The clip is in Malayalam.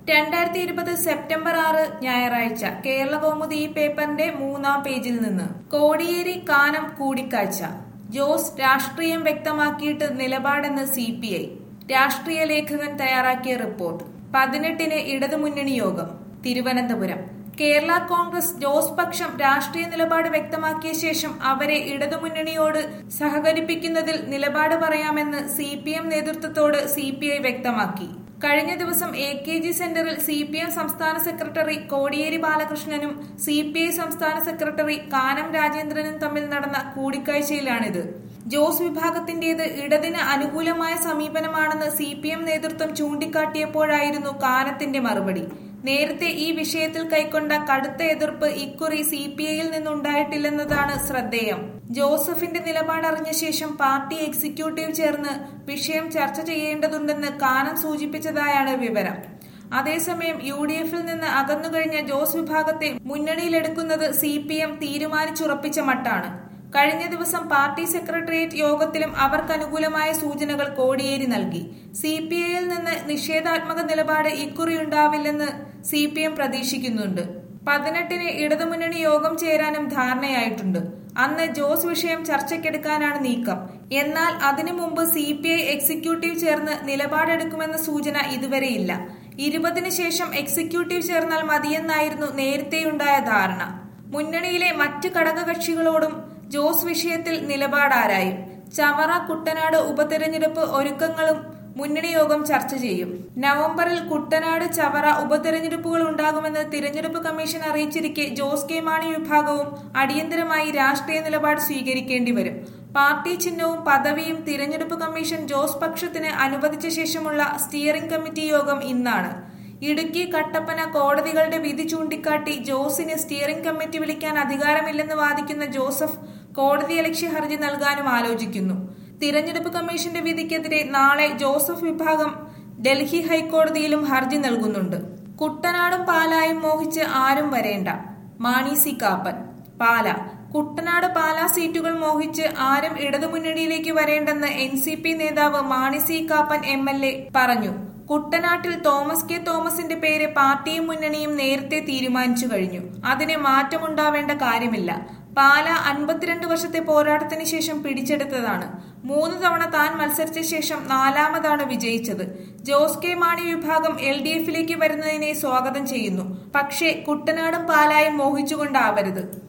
രണ്ടായിരത്തി ഇരുപത് സെപ്റ്റംബർ ആറ് ഞായറാഴ്ച കേരള കൗമുദി ഈ പേപ്പറിന്റെ മൂന്നാം പേജിൽ നിന്ന് കോടിയേരി കാനം കൂടിക്കാഴ്ച ജോസ് രാഷ്ട്രീയം വ്യക്തമാക്കിയിട്ട് നിലപാടെന്ന് സി പി ഐ രാഷ്ട്രീയ ലേഖകൻ തയ്യാറാക്കിയ റിപ്പോർട്ട് പതിനെട്ടിന് ഇടതുമുന്നണി യോഗം തിരുവനന്തപുരം കേരള കോൺഗ്രസ് ജോസ് പക്ഷം രാഷ്ട്രീയ നിലപാട് വ്യക്തമാക്കിയ ശേഷം അവരെ ഇടതുമുന്നണിയോട് സഹകരിപ്പിക്കുന്നതിൽ നിലപാട് പറയാമെന്ന് സി പി എം നേതൃത്വത്തോട് സി പി ഐ വ്യക്തമാക്കി കഴിഞ്ഞ ദിവസം എ കെ ജി സെന്ററിൽ സി പി എം സംസ്ഥാന സെക്രട്ടറി കോടിയേരി ബാലകൃഷ്ണനും സി പി ഐ സംസ്ഥാന സെക്രട്ടറി കാനം രാജേന്ദ്രനും തമ്മിൽ നടന്ന കൂടിക്കാഴ്ചയിലാണിത് ജോസ് വിഭാഗത്തിന്റേത് ഇടതിന് അനുകൂലമായ സമീപനമാണെന്ന് സി പി എം നേതൃത്വം ചൂണ്ടിക്കാട്ടിയപ്പോഴായിരുന്നു കാനത്തിന്റെ മറുപടി നേരത്തെ ഈ വിഷയത്തിൽ കൈക്കൊണ്ട കടുത്ത എതിർപ്പ് ഇക്കുറി സി പി ഐയിൽ നിന്നുണ്ടായിട്ടില്ലെന്നതാണ് ശ്രദ്ധേയം ജോസഫിന്റെ നിലപാടറിഞ്ഞ ശേഷം പാർട്ടി എക്സിക്യൂട്ടീവ് ചേർന്ന് വിഷയം ചർച്ച ചെയ്യേണ്ടതുണ്ടെന്ന് കാനം സൂചിപ്പിച്ചതായാണ് വിവരം അതേസമയം യു ഡി എഫിൽ നിന്ന് അകന്നുകഴിഞ്ഞ ജോസ് വിഭാഗത്തെ മുന്നണിയിലെടുക്കുന്നത് സി പി എം തീരുമാനിച്ചുറപ്പിച്ച മട്ടാണ് കഴിഞ്ഞ ദിവസം പാർട്ടി സെക്രട്ടേറിയറ്റ് യോഗത്തിലും അവർക്ക് അനുകൂലമായ സൂചനകൾ കോടിയേരി നൽകി സി പി ഐയിൽ നിന്ന് നിഷേധാത്മക നിലപാട് ഇക്കുറി ഉണ്ടാവില്ലെന്ന് സി പി എം പ്രതീക്ഷിക്കുന്നുണ്ട് പതിനെട്ടിന് ഇടതുമുന്നണി യോഗം ചേരാനും ധാരണയായിട്ടുണ്ട് അന്ന് ജോസ് വിഷയം ചർച്ചയ്ക്കെടുക്കാനാണ് നീക്കം എന്നാൽ അതിനു മുമ്പ് സി പി ഐ എക്സിക്യൂട്ടീവ് ചേർന്ന് നിലപാടെടുക്കുമെന്ന സൂചന ഇതുവരെയില്ല ഇരുപതിനു ശേഷം എക്സിക്യൂട്ടീവ് ചേർന്നാൽ മതിയെന്നായിരുന്നു നേരത്തെയുണ്ടായ ധാരണ മുന്നണിയിലെ മറ്റ് ഘടകകക്ഷികളോടും ജോസ് വിഷയത്തിൽ നിലപാടാരായും ചവറ കുട്ടനാട് ഉപതെരഞ്ഞെടുപ്പ് ഒരുക്കങ്ങളും മുന്നണി യോഗം ചർച്ച ചെയ്യും നവംബറിൽ കുട്ടനാട് ചവറ ഉപതെരഞ്ഞെടുപ്പുകൾ ഉണ്ടാകുമെന്ന് തിരഞ്ഞെടുപ്പ് കമ്മീഷൻ അറിയിച്ചിരിക്കെ ജോസ് കെ മാണി വിഭാഗവും അടിയന്തരമായി രാഷ്ട്രീയ നിലപാട് സ്വീകരിക്കേണ്ടി വരും പാർട്ടി ചിഹ്നവും പദവിയും തിരഞ്ഞെടുപ്പ് കമ്മീഷൻ ജോസ് പക്ഷത്തിന് അനുവദിച്ച ശേഷമുള്ള സ്റ്റിയറിംഗ് കമ്മിറ്റി യോഗം ഇന്നാണ് ഇടുക്കി കട്ടപ്പന കോടതികളുടെ വിധി ചൂണ്ടിക്കാട്ടി ജോസിന് സ്റ്റിയറിംഗ് കമ്മിറ്റി വിളിക്കാൻ അധികാരമില്ലെന്ന് വാദിക്കുന്ന ജോസഫ് കോടതിയലക്ഷ്യ ഹർജി നൽകാനും ആലോചിക്കുന്നു തിരഞ്ഞെടുപ്പ് കമ്മീഷന്റെ വിധിക്കെതിരെ നാളെ ജോസഫ് വിഭാഗം ഡൽഹി ഹൈക്കോടതിയിലും ഹർജി നൽകുന്നുണ്ട് കുട്ടനാടും പാലായും മോഹിച്ച് ആരും വരേണ്ട മാണി സി കാപ്പൻ പാല കുട്ടനാട് പാലാ സീറ്റുകൾ മോഹിച്ച് ആരും ഇടതുമുന്നണിയിലേക്ക് വരേണ്ടെന്ന് എൻ സി പി നേതാവ് Mani C Kappan M L A പറഞ്ഞു കുട്ടനാട്ടിൽ തോമസ് കെ തോമസിന്റെ പേര് പാർട്ടിയും മുന്നണിയും നേരത്തെ തീരുമാനിച്ചു കഴിഞ്ഞു അതിന് മാറ്റമുണ്ടാവേണ്ട കാര്യമില്ല പാല അൻപത്തിരണ്ട് വർഷത്തെ പോരാട്ടത്തിന് ശേഷം പിടിച്ചെടുത്തതാണ് മൂന്ന് തവണ താൻ മത്സരിച്ച ശേഷം നാലാമതാണ് വിജയിച്ചത് ജോസ് കെ മാണി വിഭാഗം എൽ ഡി എഫിലേക്ക് വരുന്നതിനെ സ്വാഗതം ചെയ്യുന്നു പക്ഷേ കുട്ടനാടും പാലായും മോഹിച്ചുകൊണ്ടാവരുത്